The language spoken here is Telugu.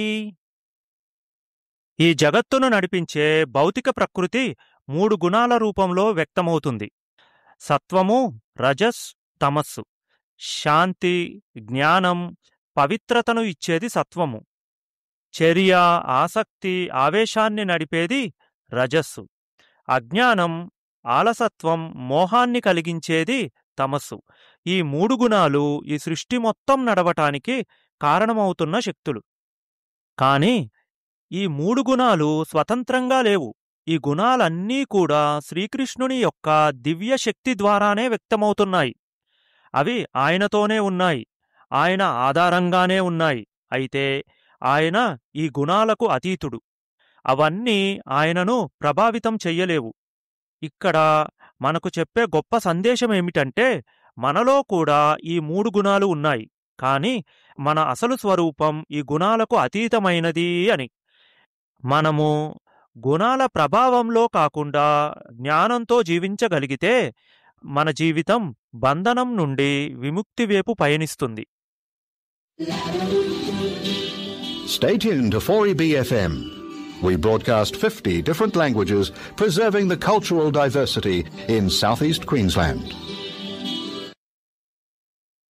ఈ జగత్తును నడిపించే భౌతిక ప్రకృతి మూడు గుణాల రూపంలో వ్యక్తమవుతుంది సత్వము రజస్ తమస్సు శాంతి జ్ఞానం పవిత్రతను ఇచ్చేది సత్వము చర్య ఆసక్తి ఆవేశాన్ని నడిపేది రజస్సు అజ్ఞానం ఆలసత్వం మోహాన్ని కలిగించేది తమస్సు ఈ మూడు గుణాలు ఈ సృష్టి మొత్తం నడవటానికి కారణమవుతున్న శక్తులు కాని ఈ మూడు గుణాలు స్వతంత్రంగా లేవు ఈ గుణాలన్నీ కూడా శ్రీకృష్ణుని యొక్క దివ్య శక్తి ద్వారానే వ్యక్తమవుతున్నాయి అవి ఆయనతోనే ఉన్నాయి ఆయన ఆధారంగానే ఉన్నాయి అయితే ఆయన ఈ గుణాలకు అతీతుడు అవన్నీ ఆయనను ప్రభావితం చెయ్యలేవు ఇక్కడ మనకు చెప్పే గొప్ప సందేశమేమిటంటే మనలో కూడా ఈ మూడు గుణాలు ఉన్నాయి కాని మన అసలు స్వరూపం ఈ గుణాలకు అతీతమైనది అని మనము గుణాల ప్రభావంలో కాకుండా జ్ఞానంతో జీవించగలిగితే మన జీవితం బంధనం నుండి విముక్తి వైపు పయనిస్తుంది Stay tuned to 4EBFM. We broadcast 50 different languages, preserving the cultural diversity in southeast Queensland.